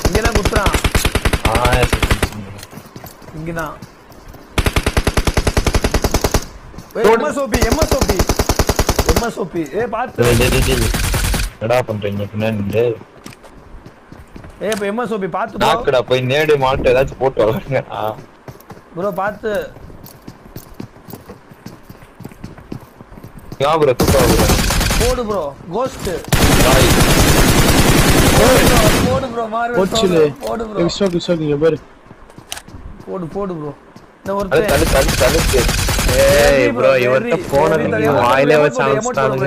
இங்கதான் குத்துறான் ஆ yes, yes, yes. இங்கதான் எம்எஸ்ஓபி எம்எஸ்ஓபி எம்எஸ்ஓபி ஏ பாத்து டேய், டேய், டேய், டேய். என்னடா பண்றீங்க பின்னாடி நின்று? ஏ இப்ப எம்எஸ்ஓபி பாத்து ப்ரோ நாக்குடா போய் நேடு மாட்டு ஏதாச்சும் போட்டு வளருங்க ஆ ப்ரோ பாத்து யா ப்ரோ தூக்கா ப்ரோ போடு ப்ரோ கோஸ்ட் பாய் போடு ப்ரோ மாறு போச்சுலே போடு ப்ரோ சோக்கு சோக்கு இங்க பாரு போடு போடு ப்ரோ இந்த அது ஒருத்தன் தடு தடு தடுத்து ஏய் Very ப்ரோ bro, இவர்கிட்ட very, போன very நீங்க தலைவா. வாயிலே emote வச்சு போடு, emote அனுப்பிச்சிட்டானுங்க